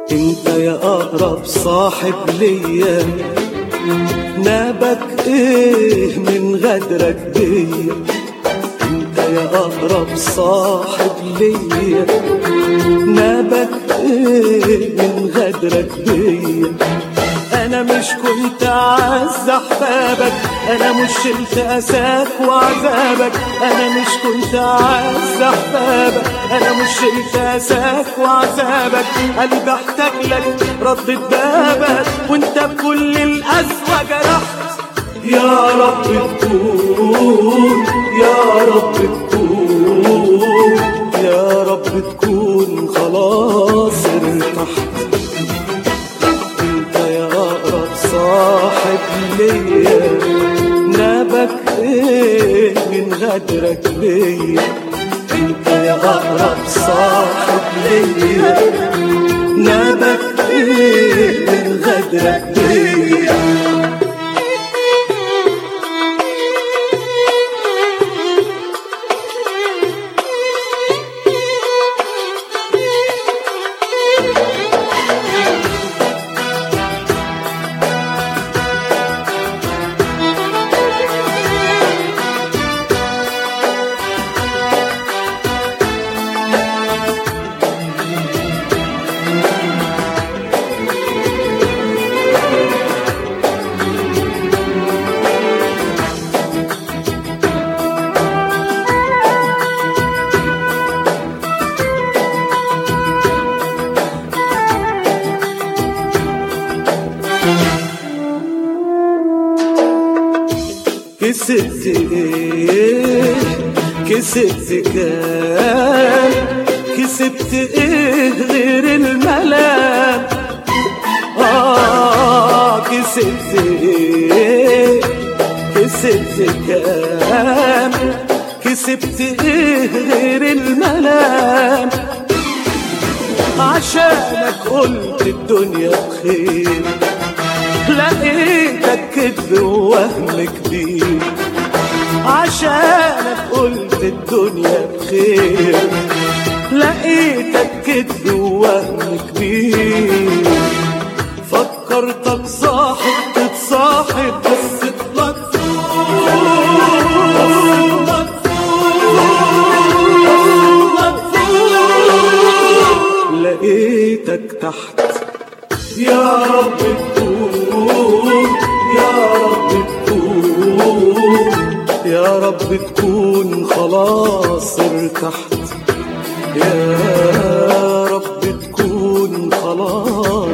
انت يا اقرب صاحب ليا نابك ايه من غدرك بيا انت يا اقرب صاحب ليا نابك ايه من غدرك بيا انا مش كنت اعز احبابك انا مش شلت اساك وعذابك انا مش كنت اعز احبابك انا مش شلت اساك وعذابك قلبي احتاج لك ردت بابك وانت بكل القسوه جرحت يا رب تكون يا رب تكون يا رب تكون خلاص ارتحت انت يا اقرب صاحب ليا نابك ايه من غدرك بيا انت يا اقرب صاحب ليا نابك ايه من غدرك بيا كسبت ايه كسبت كام كسبت ايه غير الملام اه كسبت ايه كسبت كام كسبت ايه غير الملام عشانك قلت الدنيا بخير لقيتك كذب ووهم كبير عشانك قلت الدنيا بخير لقيتك كذب ووهم كبير فكرتك صاحب تتصاحب بس طلعت لقيتك تحت يا رب تكون يا رب تكون يا رب تكون خلاص ارتحت يا رب تكون خلاص